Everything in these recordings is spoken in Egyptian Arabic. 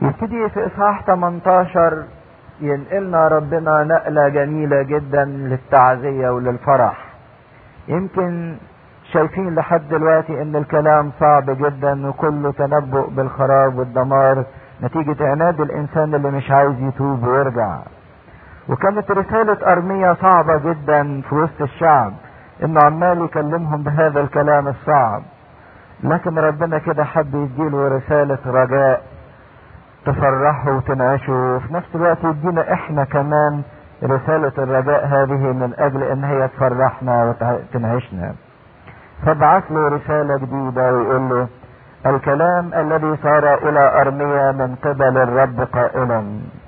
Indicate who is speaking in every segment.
Speaker 1: يبتدي في اصحاح 18 ينقلنا ربنا نقلة جميلة جدا للتعزية وللفرح يمكن شايفين لحد دلوقتي ان الكلام صعب جدا وكله تنبؤ بالخراب والدمار نتيجة عناد الانسان اللي مش عايز يتوب ويرجع وكانت رسالة ارمية صعبة جدا في وسط الشعب انه عمال يكلمهم بهذا الكلام الصعب لكن ربنا كده حب يديله رسالة رجاء تفرحوا وتنعشوا وفي نفس الوقت يدينا احنا كمان رسالة الرجاء هذه من اجل ان هي تفرحنا وتنعشنا فابعث له رسالة جديدة ويقول له الكلام الذي صار الى ارميا من قبل الرب قائلا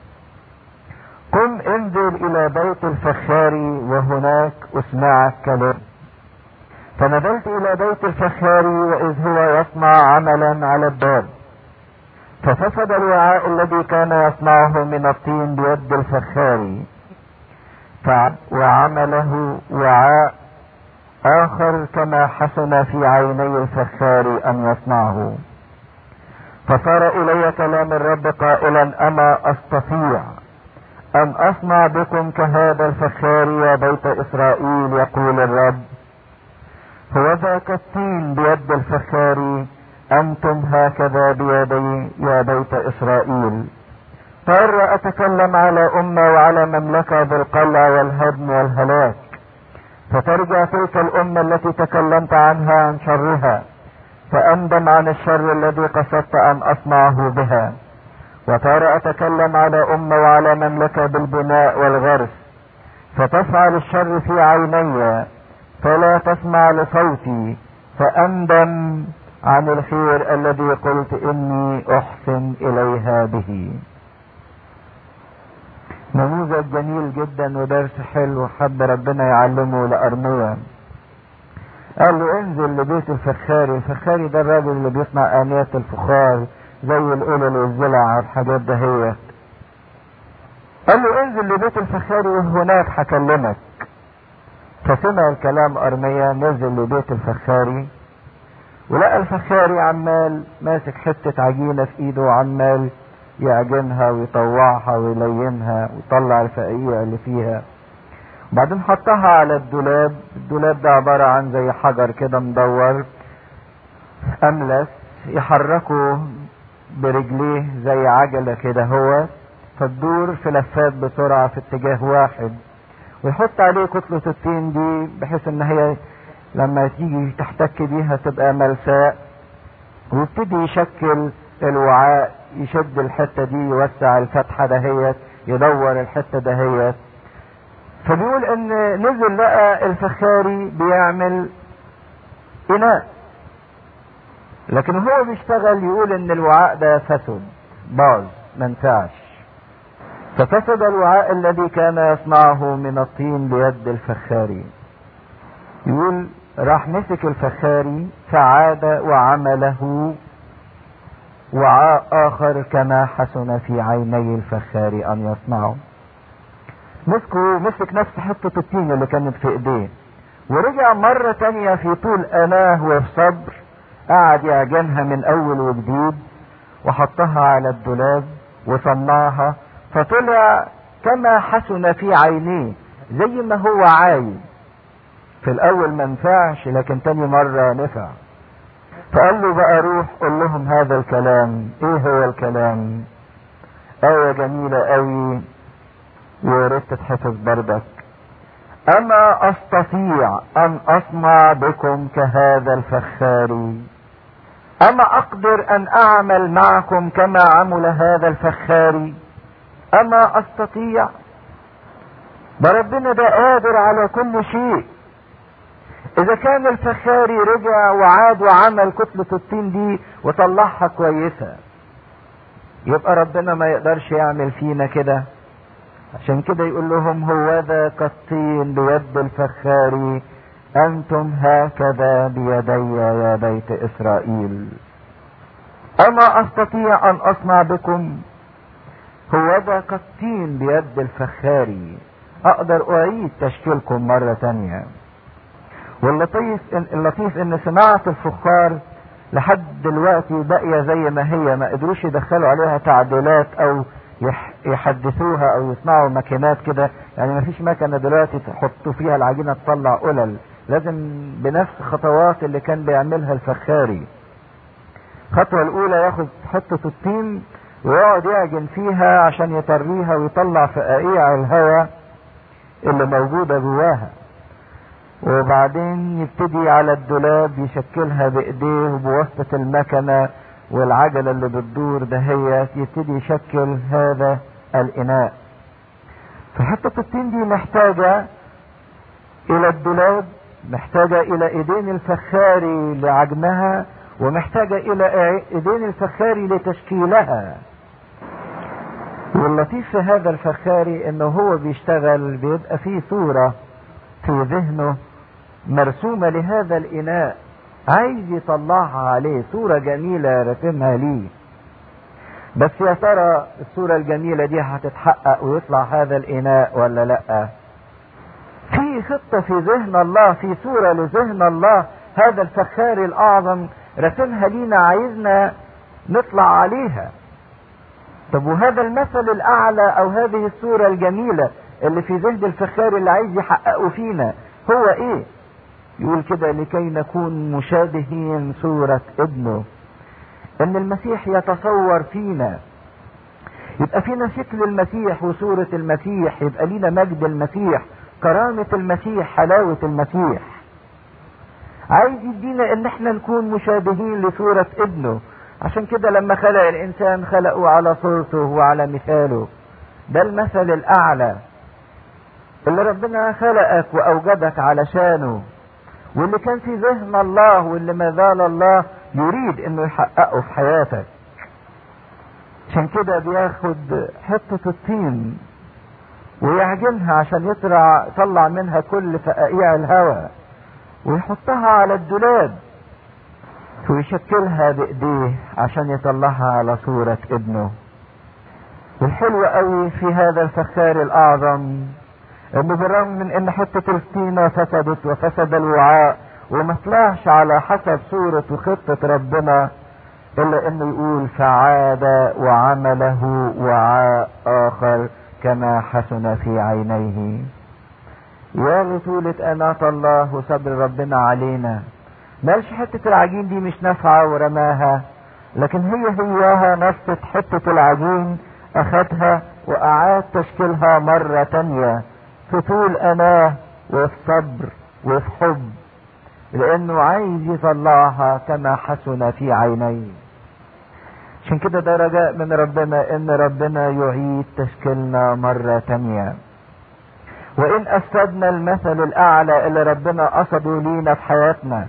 Speaker 1: قم انزل الى بيت الفخاري وهناك اسمعك كلام فنزلت الى بيت الفخاري واذ هو يصنع عملا على الباب ففسد الوعاء الذي كان يصنعه من الطين بيد الفخاري وعمله وعاء آخر كما حسن في عيني الفخار أن يصنعه فصار إلي كلام الرب قائلا أما أستطيع أن أصنع بكم كهذا الفخار يا بيت إسرائيل يقول الرب هو ذاك الطين بيد الفخار أنتم هكذا بيدي يا بيت إسرائيل فأرى أتكلم على أمة وعلى مملكة بالقلع والهدم والهلاك فترجع تلك الأمة التي تكلمت عنها عن شرها فأندم عن الشر الذي قصدت أن أصنعه بها وترى أتكلم على أمة وعلى مملكة بالبناء والغرس فتفعل الشر في عيني فلا تسمع لصوتي فأندم عن الخير الذي قلت إني أحسن إليها به نموذج جميل جدا ودرس حلو حب ربنا يعلمه لأرميا قال له انزل لبيت الفخاري الفخاري ده الراجل اللي بيصنع آنيات الفخار زي القلل والزلع والحاجات دهيت قال له انزل لبيت الفخاري وهناك هكلمك فسمع الكلام أرميا نزل لبيت الفخاري ولقى الفخاري عمال ماسك حتة عجينة في ايده وعمال يعجنها ويطوعها ويلينها ويطلع الفقيع اللي فيها وبعدين حطها على الدولاب الدولاب ده عبارة عن زي حجر كده مدور أملس يحركه برجليه زي عجلة كده هو فتدور في لفات بسرعة في اتجاه واحد ويحط عليه كتلة الطين دي بحيث ان هي لما تيجي تحتك بيها تبقى ملساء ويبتدي يشكل الوعاء يشد الحتة دي يوسع الفتحة دهيت يدور الحتة دهيت فبيقول ان نزل لقى الفخاري بيعمل اناء لكن هو بيشتغل يقول ان الوعاء ده فسد باظ منفعش ففسد الوعاء الذي كان يصنعه من الطين بيد الفخاري يقول راح مسك الفخاري فعاد وعمله وعاء آخر كما حسن في عيني الفخار أن يصنعه مسكه مسك نفس حتة الطين اللي كانت في ايديه ورجع مرة تانية في طول أناه وفي صبر قعد يعجنها من أول وجديد وحطها على الدولاب وصنعها فطلع كما حسن في عينيه زي ما هو عايز في الأول ما نفعش لكن تاني مرة نفع فقال له بقى روح قول لهم هذا الكلام ايه هو الكلام آية جميلة قوي ويا ريت تتحفظ بردك أما أستطيع أن أصنع بكم كهذا الفخار أما أقدر أن أعمل معكم كما عمل هذا الفخار أما أستطيع ده ربنا ده قادر على كل شيء اذا كان الفخاري رجع وعاد وعمل كتلة الطين دي وطلعها كويسة يبقى ربنا ما يقدرش يعمل فينا كده عشان كده يقول لهم هو ذا كالطين بيد الفخاري انتم هكذا بيدي يا بيت اسرائيل اما استطيع ان اصنع بكم هو ذا كالطين بيد الفخاري اقدر اعيد تشكيلكم مرة تانية واللطيف إن اللطيف ان صناعة الفخار لحد دلوقتي باقية زي ما هي ما قدروش يدخلوا عليها تعديلات او يحدثوها او يصنعوا ماكينات كده يعني ما فيش مكنة دلوقتي تحطوا فيها العجينة تطلع قلل لازم بنفس خطوات اللي كان بيعملها الفخاري الخطوة الاولى ياخد حتة الطين ويقعد يعجن فيها عشان يطريها ويطلع فقاقيع الهواء اللي موجودة جواها وبعدين يبتدي على الدولاب يشكلها بايديه بواسطة المكنة والعجلة اللي بتدور دهيت يبتدي يشكل هذا الاناء فحتة الطين دي محتاجة الى الدولاب محتاجة الى ايدين الفخاري لعجنها ومحتاجة الى ايدين الفخاري لتشكيلها واللطيف في هذا الفخاري انه هو بيشتغل بيبقى فيه صورة في ذهنه مرسومة لهذا الاناء عايز يطلعها عليه صورة جميلة رسمها ليه بس يا ترى الصورة الجميلة دي هتتحقق ويطلع هذا الاناء ولا لا في خطة في ذهن الله في صورة لذهن الله هذا الفخار الاعظم رسمها لينا عايزنا نطلع عليها طب وهذا المثل الاعلى او هذه الصورة الجميلة اللي في ذهن الفخار اللي عايز يحققه فينا هو ايه يقول كده لكي نكون مشابهين صورة ابنه ان المسيح يتصور فينا يبقى فينا شكل المسيح وصورة المسيح يبقى لينا مجد المسيح كرامة المسيح حلاوة المسيح عايز يدينا ان احنا نكون مشابهين لصورة ابنه عشان كده لما خلق الانسان خلقه على صورته وعلى مثاله ده المثل الاعلى اللي ربنا خلقك واوجدك علشانه واللي كان في ذهن الله واللي ما زال الله يريد انه يحققه في حياتك عشان كده بياخد حتة الطين ويعجنها عشان يطلع يطلع منها كل فقاقيع الهواء ويحطها على الدولاب ويشكلها بايديه عشان يطلعها على صورة ابنه والحلو قوي في هذا الفخار الاعظم انه بالرغم من ان حتة الطينة فسدت وفسد الوعاء وما طلعش على حسب صورة وخطة ربنا الا انه يقول فعاد وعمله وعاء اخر كما حسن في عينيه يا بطولة أناة الله وصبر ربنا علينا مالش حتة العجين دي مش نافعة ورماها لكن هي هياها نفس حتة العجين أخدها وأعاد تشكيلها مرة تانية في طول أناه وفي صبر وفي حب لأنه عايز يطلعها كما حسن في عينيه عشان كده ده رجاء من ربنا ان ربنا يعيد تشكيلنا مرة تانية وان افسدنا المثل الاعلى اللي ربنا قصده لينا في حياتنا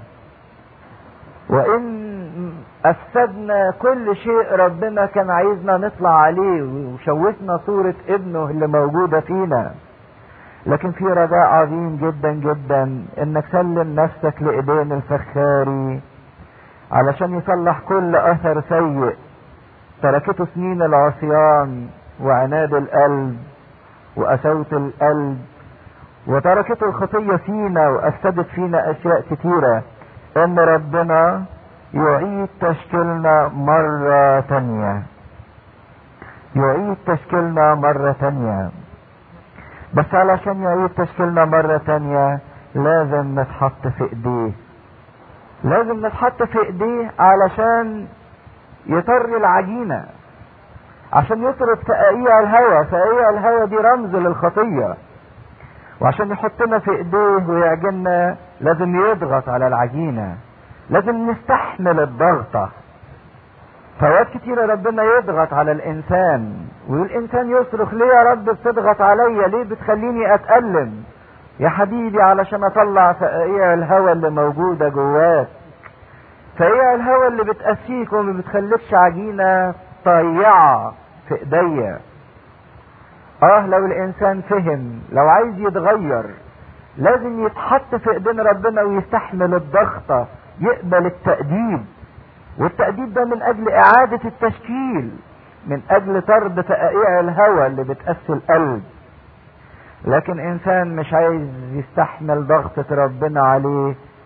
Speaker 1: وان افسدنا كل شيء ربنا كان عايزنا نطلع عليه وشوشنا صورة ابنه اللي موجودة فينا لكن في رجاء عظيم جدا جدا انك سلم نفسك لايدين الفخاري علشان يصلح كل اثر سيء تركته سنين العصيان وعناد القلب وقساوة القلب وتركته الخطية فينا وأفسدت فينا أشياء كتيرة إن ربنا يعيد تشكيلنا مرة تانية يعيد تشكيلنا مرة تانية بس علشان يعيد تشكيلنا مرة تانية لازم نتحط في ايديه لازم نتحط في ايديه علشان يطر العجينة عشان يطرد فقاقيع الهوى فقاقيع الهوى دي رمز للخطية وعشان يحطنا في ايديه ويعجننا لازم يضغط على العجينة لازم نستحمل الضغطة فوقت كتيرة ربنا يضغط على الانسان والانسان يصرخ ليه يا رب بتضغط عليا ليه بتخليني اتألم يا حبيبي علشان اطلع فقاقيع الهوى اللي موجودة جواك فهي الهوى اللي بتقسيك وما بتخليكش عجينة طيعة في ايديا اه لو الانسان فهم لو عايز يتغير لازم يتحط في ايدين ربنا ويستحمل الضغطة يقبل التأديب والتأديب ده من اجل اعادة التشكيل من اجل طرد فقائع الهوى اللي بتقسي القلب لكن انسان مش عايز يستحمل ضغطة ربنا عليه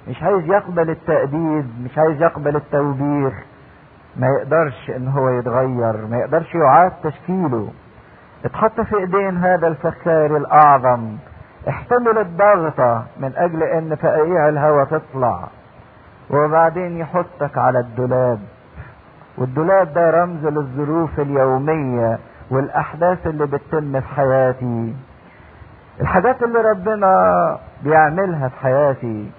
Speaker 1: مش عايز يقبل التأديب مش عايز يقبل التوبيخ ما يقدرش ان هو يتغير ما يقدرش يعاد تشكيله اتحط في ايدين هذا الفخار الاعظم احتمل الضغطة من اجل ان فقاقيع الهواء تطلع وبعدين يحطك على الدولاب والدولاب ده رمز للظروف اليومية والاحداث اللي بتتم في حياتي الحاجات اللي ربنا بيعملها في حياتي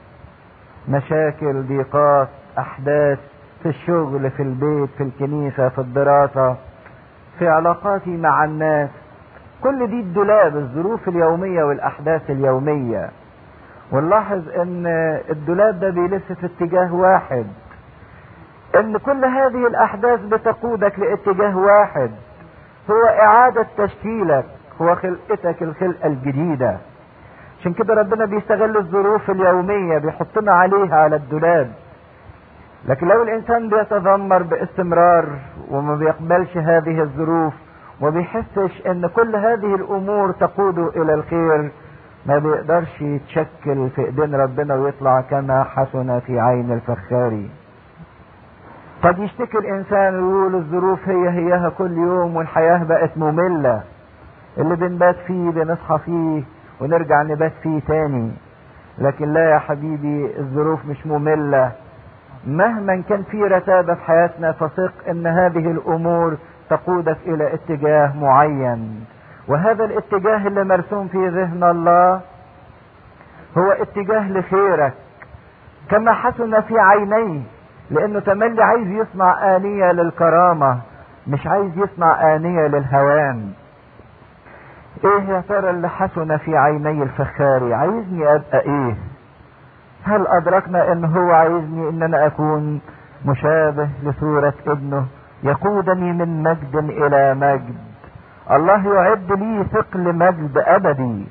Speaker 1: مشاكل ضيقات احداث في الشغل في البيت في الكنيسة في الدراسة في علاقاتي مع الناس كل دي الدولاب الظروف اليومية والاحداث اليومية ونلاحظ ان الدولاب ده بيلف في اتجاه واحد ان كل هذه الاحداث بتقودك لاتجاه واحد هو اعادة تشكيلك هو خلقتك الخلقة الجديدة عشان كده ربنا بيستغل الظروف اليومية بيحطنا عليها على الدولاب لكن لو الانسان بيتذمر باستمرار وما بيقبلش هذه الظروف وما بيحسش ان كل هذه الامور تقوده الى الخير ما بيقدرش يتشكل في ايدين ربنا ويطلع كما حسن في عين الفخاري قد يشتكي الانسان ويقول الظروف هي هيها كل يوم والحياة بقت مملة اللي بنبات فيه بنصحى فيه ونرجع نبات فيه تاني لكن لا يا حبيبي الظروف مش مملة مهما كان في رتابة في حياتنا فثق ان هذه الامور تقودك الى اتجاه معين وهذا الاتجاه اللي مرسوم في ذهن الله هو اتجاه لخيرك كما حسن في عينيه لانه تملي عايز يصنع آنية للكرامة مش عايز يصنع آنية للهوان ايه يا ترى اللي حسن في عيني الفخاري عايزني ابقى ايه هل ادركنا ان هو عايزني ان انا اكون مشابه لصورة ابنه يقودني من مجد الى مجد الله يعد لي ثقل مجد ابدي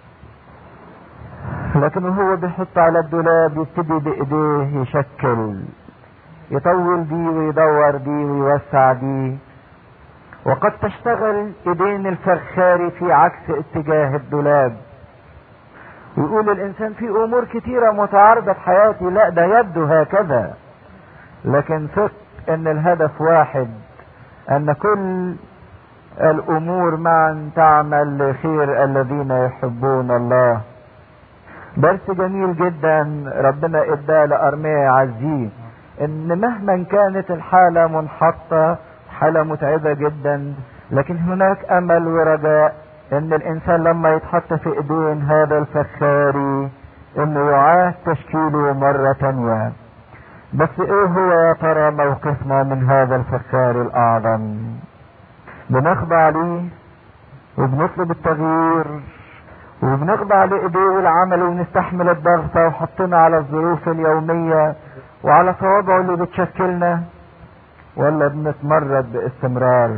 Speaker 1: لكن هو بيحط على الدولاب يبتدي بايديه يشكل يطول دي ويدور دي ويوسع دي وقد تشتغل ايدين الفخاري في عكس اتجاه الدولاب يقول الانسان في امور كتيرة متعارضة في حياتي لا ده يبدو هكذا لكن ثق ان الهدف واحد ان كل الامور معا تعمل لخير الذين يحبون الله درس جميل جدا ربنا اداه لارميا عزيز ان مهما كانت الحالة منحطة حالة متعبة جدا لكن هناك امل ورجاء ان الانسان لما يتحط في ايدين هذا الفخاري انه يعاد تشكيله مرة تانية بس ايه هو يا ترى موقفنا من هذا الفخار الاعظم بنخضع ليه وبنطلب التغيير وبنخضع لايديه والعمل ونستحمل الضغطة وحطنا على الظروف اليومية وعلى صوابعه اللي بتشكلنا ولا بنتمرد باستمرار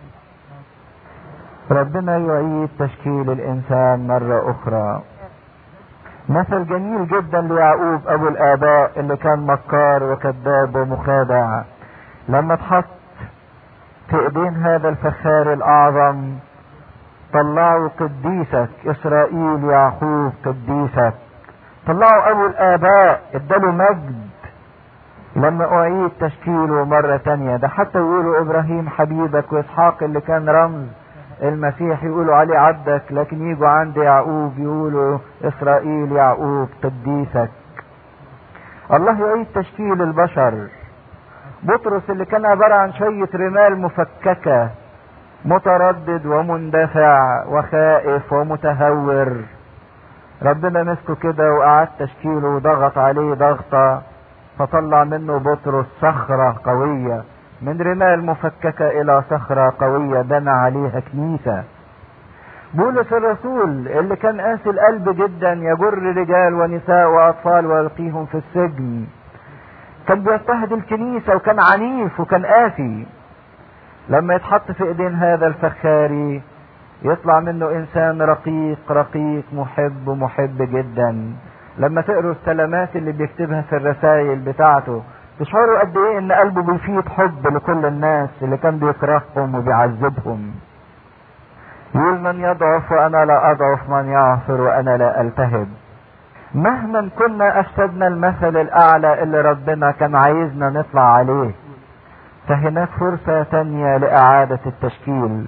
Speaker 1: ربنا يعيد تشكيل الانسان مرة اخرى مثل جميل جدا ليعقوب ابو الاباء اللي كان مكار وكذاب ومخادع لما اتحط في ايدين هذا الفخار الاعظم طلعوا قديسك اسرائيل يعقوب قديسك طلعوا ابو الاباء اداله مجد لما اعيد تشكيله مرة تانية ده حتى يقولوا ابراهيم حبيبك واسحاق اللي كان رمز المسيح يقولوا عليه عبدك لكن يجوا عند يعقوب يقولوا اسرائيل يعقوب قديسك الله يعيد تشكيل البشر بطرس اللي كان عبارة عن شوية رمال مفككة متردد ومندفع وخائف ومتهور ربنا مسكه كده وقعد تشكيله وضغط عليه ضغطة فطلع منه بطرس صخرة قوية من رمال مفككة الى صخرة قوية بنى عليها كنيسة بولس الرسول اللي كان قاسي القلب جدا يجر رجال ونساء واطفال ويلقيهم في السجن كان بيضطهد الكنيسة وكان عنيف وكان قاسي لما يتحط في ايدين هذا الفخاري يطلع منه انسان رقيق رقيق محب محب جدا لما تقروا السلامات اللي بيكتبها في الرسائل بتاعته تشعروا قد ايه ان قلبه بيفيض حب لكل الناس اللي كان بيكرههم وبيعذبهم يقول من يضعف وانا لا اضعف من يعثر وانا لا التهب مهما كنا افسدنا المثل الاعلى اللي ربنا كان عايزنا نطلع عليه فهناك فرصة تانية لاعادة التشكيل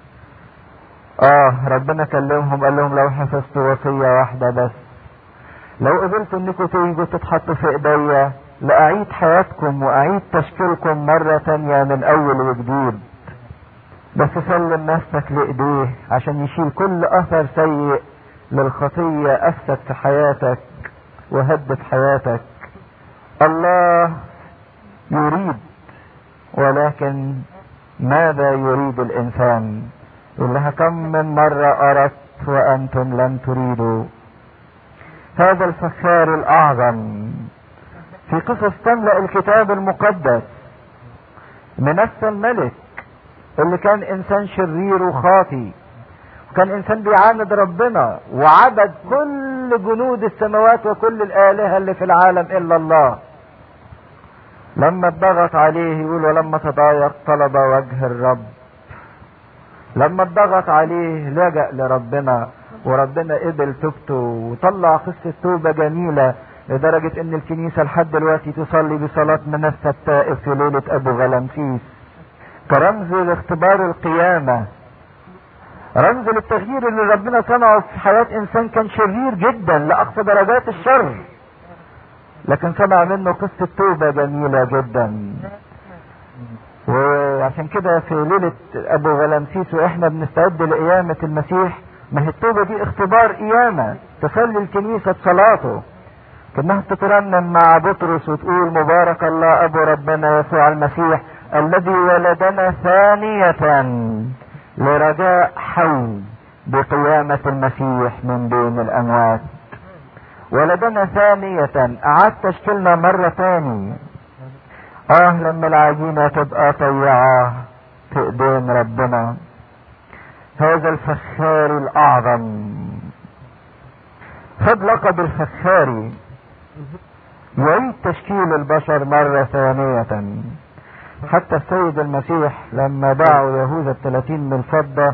Speaker 1: اه ربنا كلمهم قال لهم لو حفظتوا وصية واحدة بس لو قبلتوا انكم تيجوا تتحطوا في ايديا لاعيد حياتكم واعيد تشكيلكم مرة تانية من اول وجديد بس سلم نفسك لايديه عشان يشيل كل اثر سيء للخطية افسد في حياتك وهدد حياتك الله يريد ولكن ماذا يريد الانسان يقول لها كم من مرة اردت وانتم لم تريدوا هذا الفخار الاعظم في قصص تملأ الكتاب المقدس منسى الملك اللي كان انسان شرير وخاطي وكان انسان بيعاند ربنا وعبد كل جنود السماوات وكل الالهه اللي في العالم الا الله لما اتضغط عليه يقول ولما تضايق طلب وجه الرب لما اتضغط عليه لجأ لربنا وربنا قبل توبته وطلع قصة توبة جميلة لدرجة ان الكنيسة لحد دلوقتي تصلي بصلاة منسى التائب في ليلة ابو غلامسيس كرمز لاختبار القيامة رمز للتغيير اللي ربنا صنعه في حياة انسان كان شرير جدا لاقصى درجات الشر لكن صنع منه قصة توبة جميلة جدا وعشان كده في ليلة ابو غلامسيس واحنا بنستعد لقيامة المسيح ما هي التوبة دي اختبار قيامة تصلي الكنيسة بصلاته كانها تترنم مع بطرس وتقول مبارك الله ابو ربنا يسوع المسيح الذي ولدنا ثانية لرجاء حي بقيامة المسيح من بين الأموات ولدنا ثانية أعاد تشكيلنا مرة تاني آه لما العجينة تبقى طيعة في إيدين ربنا هذا الفخار الأعظم خد لقب الفخاري يعيد تشكيل البشر مرة ثانية حتى السيد المسيح لما باعوا يهوذا الثلاثين من الفضة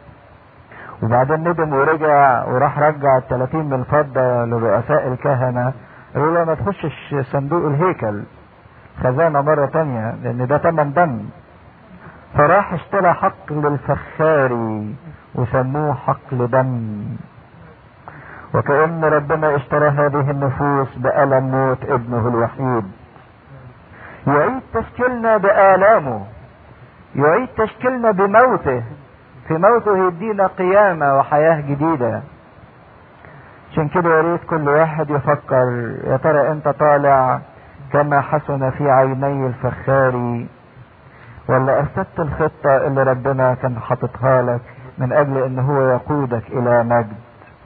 Speaker 1: وبعدين ندم ورجع وراح رجع الثلاثين من الفضة لرؤساء الكهنة قالوا له ما تخشش صندوق الهيكل خزانة مرة تانية لأن ده تمن دم فراح اشترى حقل الفخاري وسموه حقل دم وكأن ربنا اشترى هذه النفوس بألم موت ابنه الوحيد يعيد تشكيلنا بآلامه يعيد تشكيلنا بموته في موته يدينا قيامة وحياة جديدة عشان كده يا ريت كل واحد يفكر يا ترى انت طالع كما حسن في عيني الفخاري ولا افسدت الخطة اللي ربنا كان حاططها لك من اجل ان هو يقودك الى مجد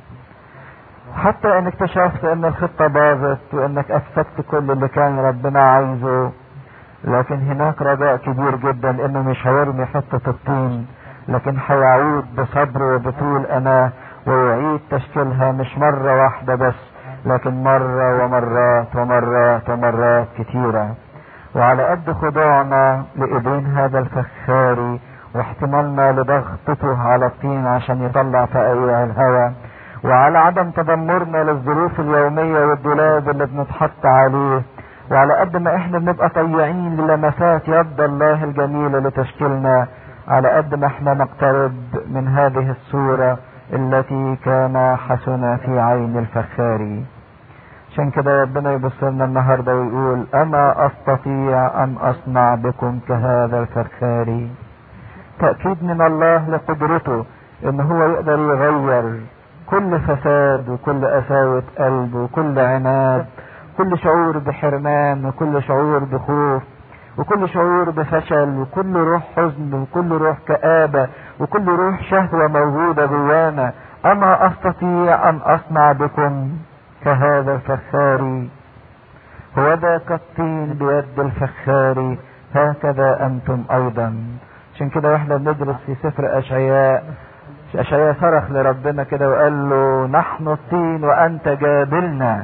Speaker 1: حتى ان اكتشفت ان الخطة باظت وانك افسدت كل اللي كان ربنا عايزه لكن هناك رجاء كبير جدا انه مش هيرمي حتة الطين لكن هيعود بصبر وبطول انا ويعيد تشكيلها مش مرة واحدة بس لكن مرة ومرات ومرات ومرات كتيرة وعلى قد خضوعنا لإيدين هذا الفخاري واحتمالنا لضغطته على الطين عشان يطلع فقايع الهواء وعلى عدم تذمرنا للظروف اليومية والدولاب اللي بنتحط عليه وعلى قد ما احنا بنبقى طيعين للمسات يد الله الجميلة لتشكيلنا على قد ما احنا نقترب من هذه الصورة التي كان حسن في عين الفخاري عشان كده ربنا يبص لنا النهارده ويقول اما استطيع ان اصنع بكم كهذا الفخاري تأكيد من الله لقدرته ان هو يقدر يغير كل فساد وكل قساوة قلب وكل عناد كل شعور بحرمان وكل شعور بخوف وكل شعور بفشل وكل روح حزن وكل روح كآبة وكل روح شهوة موجودة جوانا أما أستطيع أن أصنع بكم كهذا الفخاري هو ذا كالطين بيد الفخاري هكذا أنتم أيضا عشان كده واحنا بندرس في سفر أشعياء أشعياء صرخ لربنا كده وقال له نحن الطين وأنت جابلنا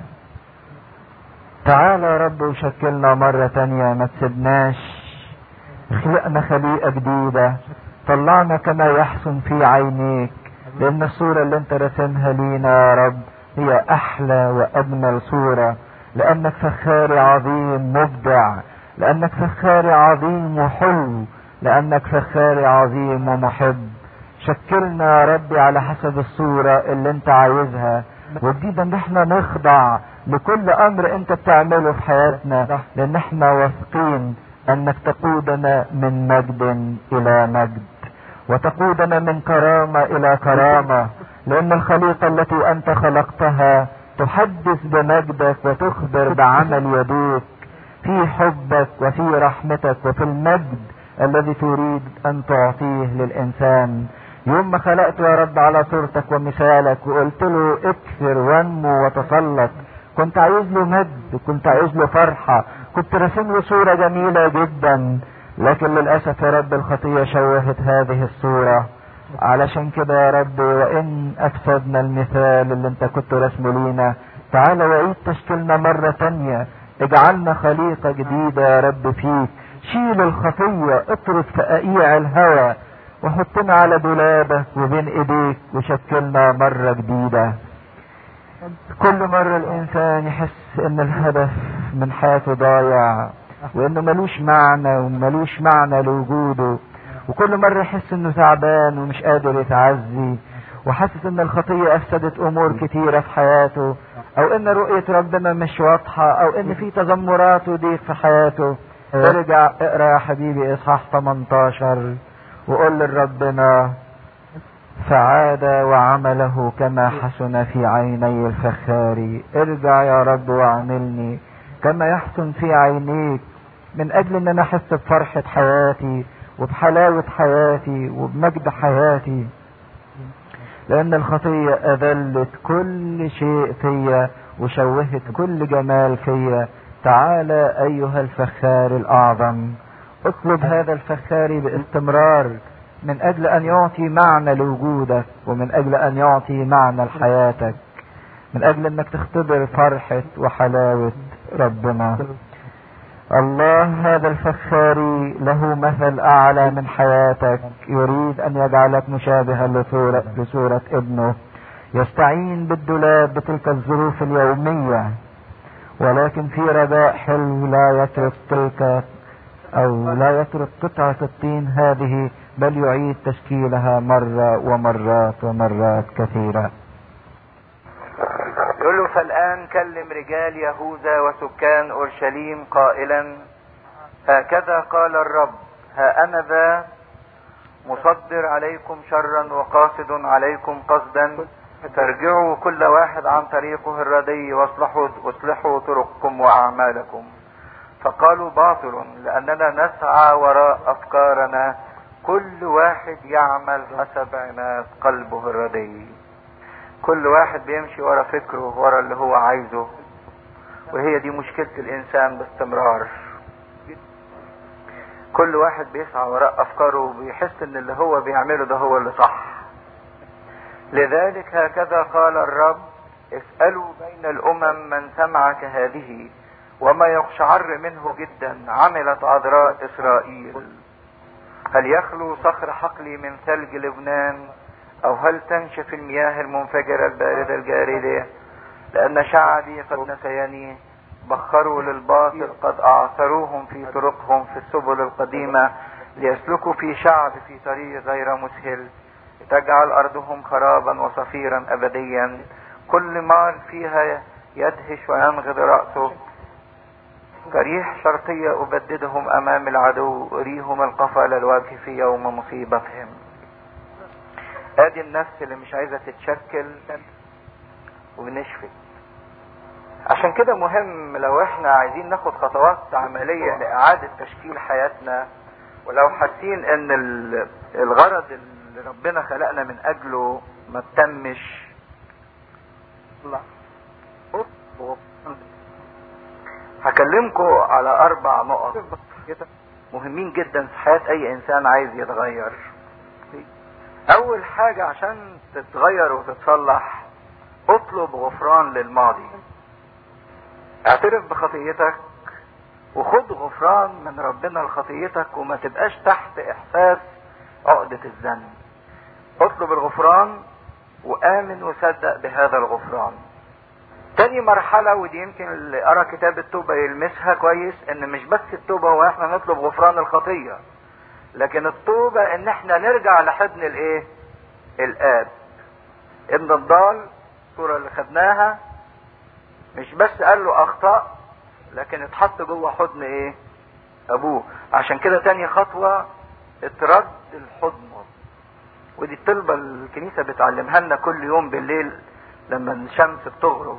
Speaker 1: تعالى يا رب وشكلنا مرة تانية ما تسيبناش خلقنا خليقة جديدة طلعنا كما يحسن في عينيك لأن الصورة اللي انت رسمها لينا يا رب هي احلى واجمل صورة لانك فخاري عظيم مبدع لانك فخاري عظيم وحلو لانك فخاري عظيم ومحب شكلنا يا ربي على حسب الصورة اللي انت عايزها وجديدا ان احنا نخضع لكل امر انت بتعمله في حياتنا لان احنا واثقين انك تقودنا من مجد الى مجد وتقودنا من كرامة الى كرامة لان الخليقة التي انت خلقتها تحدث بمجدك وتخبر بعمل يديك في حبك وفي رحمتك وفي المجد الذي تريد ان تعطيه للانسان يوم ما خلقت يا رب على صورتك ومثالك وقلت له اكثر وانمو وتسلط كنت عايز له مجد كنت عايز له فرحة كنت راسم له صورة جميلة جدا لكن للأسف يا رب الخطية شوهت هذه الصورة علشان كده يا رب وإن أفسدنا المثال اللي أنت كنت رسمه لينا تعال وعيد تشكيلنا مرة تانية اجعلنا خليقة جديدة يا رب فيك شيل الخطية اطرد فقائيع الهوى وحطنا على دولابك وبين ايديك وشكلنا مرة جديدة كل مرة الانسان يحس ان الهدف من حياته ضايع وانه ملوش معنى وملوش معنى لوجوده وكل مرة يحس انه تعبان ومش قادر يتعزي وحاسس ان الخطية افسدت امور كتيرة في حياته او ان رؤية ربنا مش واضحة او ان في تذمرات وضيق في حياته ارجع اقرا يا حبيبي اصحاح 18 وقول لربنا فعاد وعمله كما حسن في عيني الفخار ارجع يا رب واعملني كما يحسن في عينيك من اجل ان انا احس بفرحة حياتي وبحلاوة حياتي وبمجد حياتي لان الخطية اذلت كل شيء فيا وشوهت كل جمال فيا تعالى ايها الفخار الاعظم اطلب هذا الفخار باستمرار من اجل ان يعطي معنى لوجودك ومن اجل ان يعطي معنى لحياتك من اجل انك تختبر فرحة وحلاوة ربنا الله هذا الفخاري له مثل اعلى من حياتك يريد ان يجعلك مشابها لصورة, لصورة ابنه يستعين بالدولاب بتلك الظروف اليومية ولكن في رداء حلو لا يترك تلك او لا يترك قطعة الطين هذه بل يعيد تشكيلها مرة ومرات ومرات كثيرة
Speaker 2: يقول له فالآن كلم رجال يهوذا وسكان أورشليم قائلا هكذا قال الرب ها أنا ذا مصدر عليكم شرا وقاصد عليكم قصدا ترجعوا كل واحد عن طريقه الردي واصلحوا اصلحوا طرقكم واعمالكم فقالوا باطل لاننا نسعى وراء افكارنا كل واحد يعمل حسب عناد قلبه الردي كل واحد بيمشي ورا فكره ورا اللي هو عايزه وهي دي مشكلة الانسان باستمرار كل واحد بيسعى وراء افكاره وبيحس ان اللي هو بيعمله ده هو اللي صح لذلك هكذا قال الرب اسألوا بين الامم من سمعك هذه وما يقشعر منه جدا عملت عذراء اسرائيل هل يخلو صخر حقلي من ثلج لبنان او هل تنشف المياه المنفجرة الباردة الجاردة لان شعبي قد نسيني بخروا للباطل قد اعثروهم في طرقهم في السبل القديمة ليسلكوا في شعب في طريق غير مسهل تجعل ارضهم خرابا وصفيرا ابديا كل مال فيها يدهش وينغض رأسه كريح شرقية أبددهم أمام العدو أريهم القفا للوجه في يوم مصيبتهم ادي النفس اللي مش عايزة تتشكل ونشفت عشان كده مهم لو احنا عايزين ناخد خطوات عملية لإعادة تشكيل حياتنا ولو حاسين ان الغرض اللي ربنا خلقنا من اجله ما تتمش هكلمكم على اربع نقط مهمين جدا في حياة اي انسان عايز يتغير اول حاجة عشان تتغير وتتصلح اطلب غفران للماضي اعترف بخطيتك وخد غفران من ربنا لخطيتك وما تبقاش تحت احساس عقدة الذنب اطلب الغفران وامن وصدق بهذا الغفران تاني مرحلة ودي يمكن اللي قرا كتاب التوبة يلمسها كويس ان مش بس التوبة هو احنا نطلب غفران الخطية لكن التوبة ان احنا نرجع لحضن الايه الاب ابن الضال الصورة اللي خدناها مش بس قال له اخطأ لكن اتحط جوه حضن ايه ابوه عشان كده تاني خطوة اترد الحضن ودي الطلبة الكنيسة بتعلمها لنا كل يوم بالليل لما الشمس بتغرب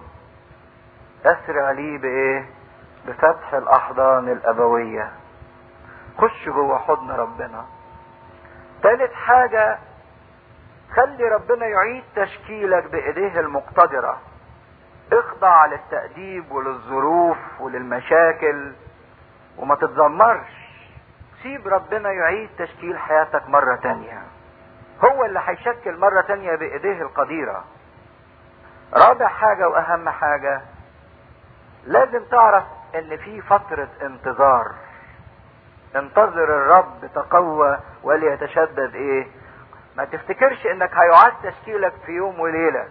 Speaker 2: اسرع لي بايه بفتح الاحضان الابوية خش جوه حضن ربنا تالت حاجة خلي ربنا يعيد تشكيلك بايديه المقتدرة اخضع للتأديب وللظروف وللمشاكل وما تتذمرش سيب ربنا يعيد تشكيل حياتك مرة تانية هو اللي هيشكل مرة تانية بايديه القديرة رابع حاجة واهم حاجة لازم تعرف ان في فترة انتظار انتظر الرب تقوى وليتشدد ايه ما تفتكرش انك هيعاد تشكيلك في يوم وليلة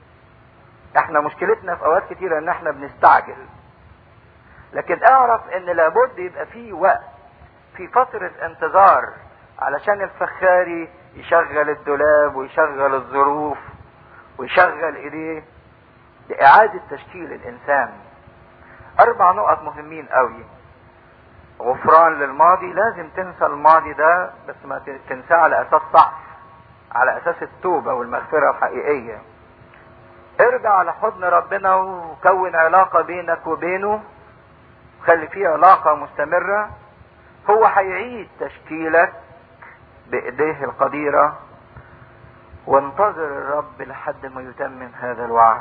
Speaker 2: احنا مشكلتنا في اوقات كتيرة ان احنا بنستعجل لكن اعرف ان لابد يبقى في وقت في فترة انتظار علشان الفخاري يشغل الدولاب ويشغل الظروف ويشغل ايديه لإعادة تشكيل الإنسان أربع نقط مهمين قوي غفران للماضي لازم تنسى الماضي ده بس ما تنساه على أساس صح على أساس التوبة والمغفرة الحقيقية ارجع لحضن ربنا وكون علاقة بينك وبينه خلي فيه علاقة مستمرة هو هيعيد تشكيلك بإيديه القديرة وانتظر الرب لحد ما يتمم هذا الوعد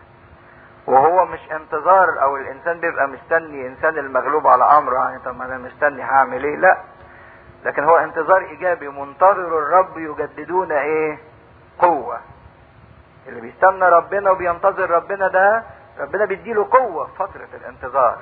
Speaker 2: وهو مش انتظار او الانسان بيبقى مستني انسان المغلوب على امره يعني طب ما انا مستني هعمل ايه لا لكن هو انتظار ايجابي منتظر الرب يجددون ايه قوة اللي بيستنى ربنا وبينتظر ربنا ده ربنا بيديله قوة في فترة الانتظار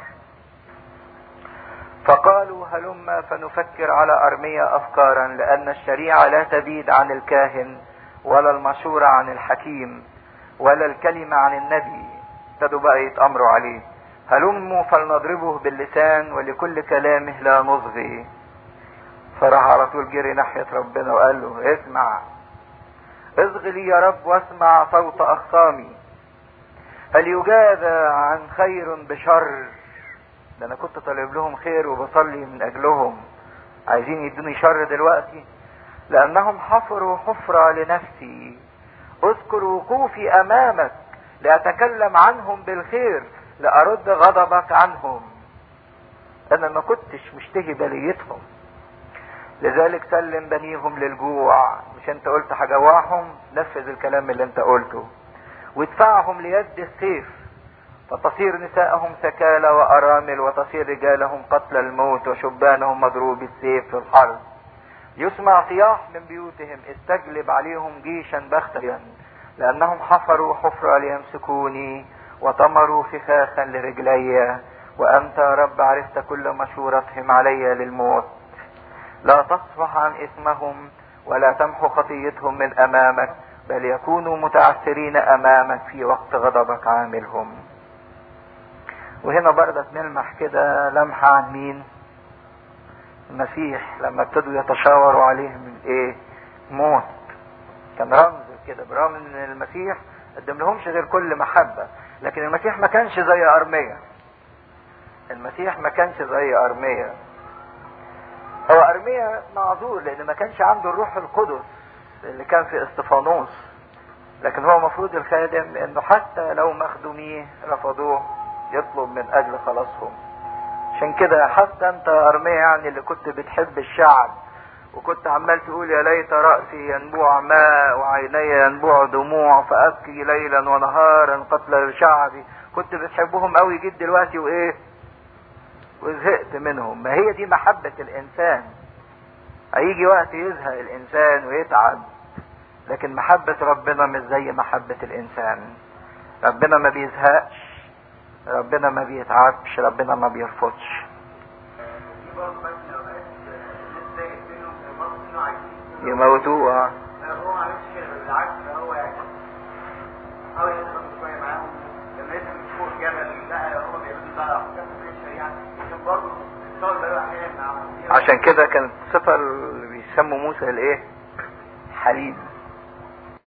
Speaker 2: فقالوا هلما فنفكر على أرمية أفكارا لأن الشريعة لا تبيد عن الكاهن ولا المشورة عن الحكيم ولا الكلمة عن النبي ابتدوا بقى يتأمروا عليه هلموا فلنضربه باللسان ولكل كلامه لا نصغي فراح على طول جري ناحية ربنا وقال له اسمع اصغ لي يا رب واسمع صوت أخصامي هل يجازى عن خير بشر ده انا كنت طالب لهم خير وبصلي من اجلهم عايزين يدوني شر دلوقتي لانهم حفروا حفرة لنفسي اذكر وقوفي امامك لاتكلم عنهم بالخير لارد غضبك عنهم انا ما كنتش مشتهي بليتهم لذلك سلم بنيهم للجوع مش انت قلت هجوعهم نفذ الكلام اللي انت قلته وادفعهم ليد السيف فتصير نساءهم سكالى وارامل وتصير رجالهم قتل الموت وشبانهم مضروب السيف في الحرب يسمع صياح من بيوتهم استجلب عليهم جيشا بختيا لانهم حفروا حفرة ليمسكوني وطمروا فخاخا لرجلي وانت يا رب عرفت كل مشورتهم علي للموت لا تصفح عن اسمهم ولا تمحو خطيتهم من امامك بل يكونوا متعثرين امامك في وقت غضبك عاملهم وهنا برضك نلمح كده لمحة عن مين المسيح لما ابتدوا يتشاوروا عليه من ايه موت كان رمز كده برغم ان المسيح قدم لهمش غير كل محبة لكن المسيح ما كانش زي ارمية المسيح ما كانش زي ارمية هو ارمية معذور لان ما كانش عنده الروح القدس اللي كان في استفانوس لكن هو مفروض الخادم انه حتى لو مخدوميه رفضوه يطلب من اجل خلاصهم عشان كده حتى انت ارمية يعني اللي كنت بتحب الشعب وكنت عمال تقول يا ليت رأسي ينبوع ماء وعيني ينبوع دموع فأبكي ليلا ونهارا قتل شعبي كنت بتحبهم قوي جد دلوقتي وايه وزهقت منهم ما هي دي محبة الانسان هيجي وقت يزهق الانسان ويتعب لكن محبة ربنا مش زي محبة الانسان ربنا ما بيزهقش ربنا ما بيتعبش ربنا ما بيرفضش يموتوه اه
Speaker 3: هو ما عملش كده بالعكس هو يعني حاول يضغط شويه معاهم لما يسمع من فوق جبل لا هو بيقول بقى احكام من الشريعه لكن برضه الصور بقى احيانا مع
Speaker 2: عشان كده كانت الصفة اللي بيسموا موسى الايه حليم